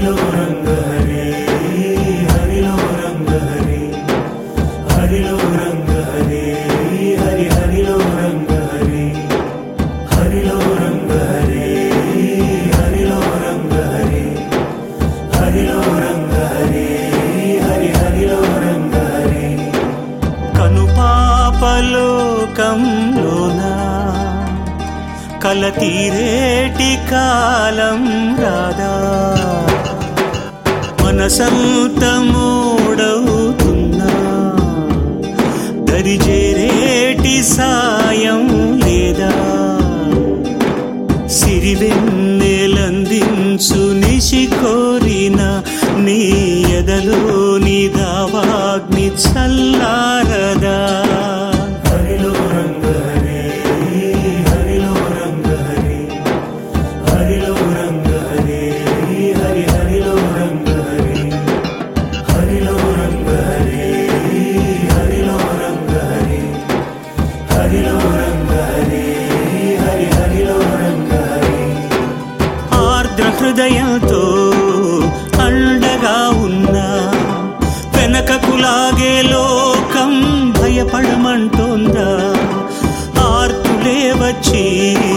హరిలో రంగ హరే హరిలో రంగ హరే హరిలో రంగ హరే హరి హరిలో రంగ హరే హరిలో రంగ హరే హరిలో రంగ హరే హరిలో రంగ హరే హరి హరిలో రంగ హరే కనుపాపలోకంలోనా కల తీరేటి కాలం రాదా మనసంత మూడవుతున్నా దరిజేరేటి సాయం లేదా సిరివెన్నెలందించు నిశి కోరిన నీ ఎదలోని దావాగ్ని చల్లారదా హరిలో రంగ హరే హరిలో రంగ హరే హరిలో రంగ హరే హరి హరిలో రంగ హరే హరిలో రంగ హరే హరిలో రంగ హరే హరిలో రంగ హరే హరి హరిలో రంగ హరే ఆర్ద్ర హృదయంతో అండగా ఉన్నా వెనకకు లాగే లోకం భయపడమంటోందా ఆర్తులే వచ్చి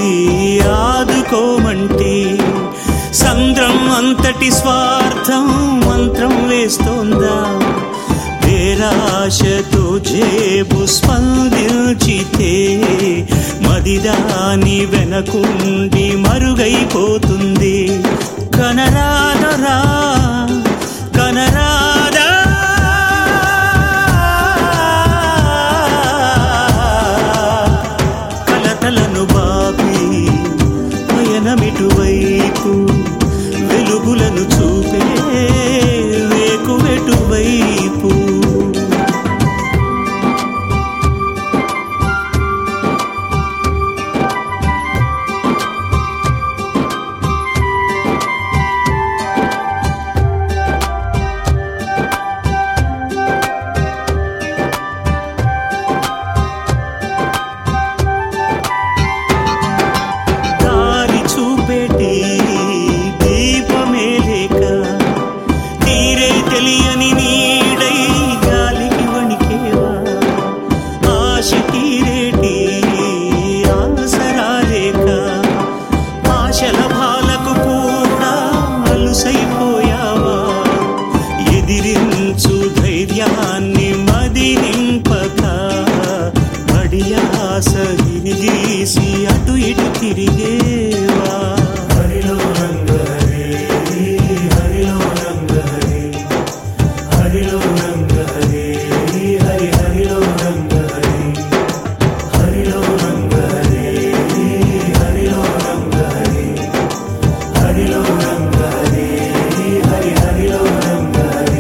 ఆదుకోమంటే సంద్రం అంతటి స్వార్థం మంత్రం వేస్తోందా పేరాశతో జేబు స్పందించితే మదిదాని వెనకుండి మరుగైపోతుంది కనరాదరా కనరాదా కలతలను బాపి పయనమిటువైపు వెలుగులను చూపే వేకువెటువైపు దారి చూపెట్టి దీపమే లేక తీరే తెలియని నీడై గాలికి వణికేవా ఆశ తీరేటి ఆసరా లేక ఆశల భాలకు కూడా అలుసైపోయావా ఎదిరించు ధైర్యాన్ని మది నింపక అడియాస గీసి అటు ఇటు తిరిగేవా హరిలో రంగ హరే హరిలో రంగ హరే హరిలో రంగ హరే హరి హరిలో రంగ హరే హరిలో రంగ హరే హరిలో రంగ హరే హరిలో రంగ హరే హరి హరిలో రంగ హరే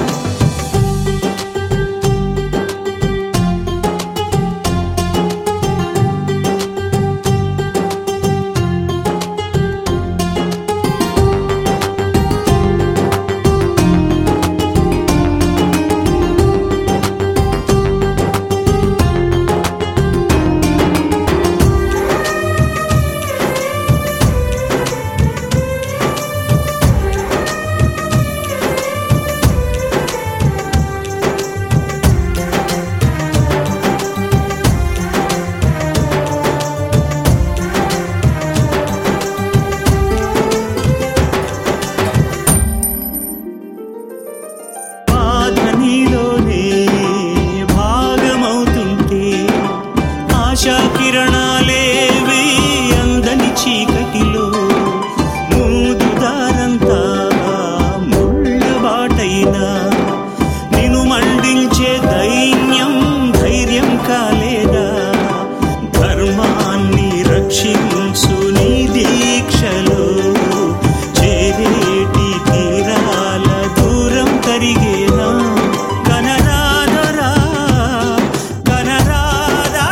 బాధ నీలోనే భాగమవుతుంటే ఆశా కిరణాలేవి అందని చీకటిలో మూదు దారంతా ముళ్ళ బాటైనా నిన్ను మండించే దైన్యం ధైర్యం కాలేదా ధర్మాన్ని రక్షించు నీ దీక్షలో చేరేటి తీరాల దూరం కరిగేనా కనరాదరా కనరాదా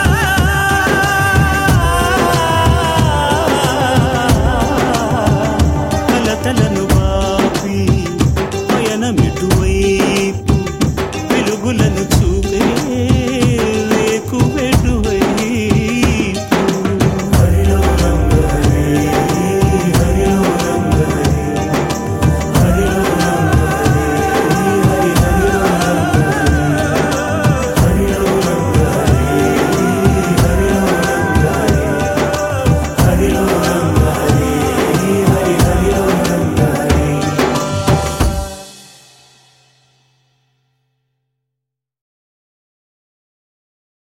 కలతలను బాపి పయనమిటువైపు వెలుగులను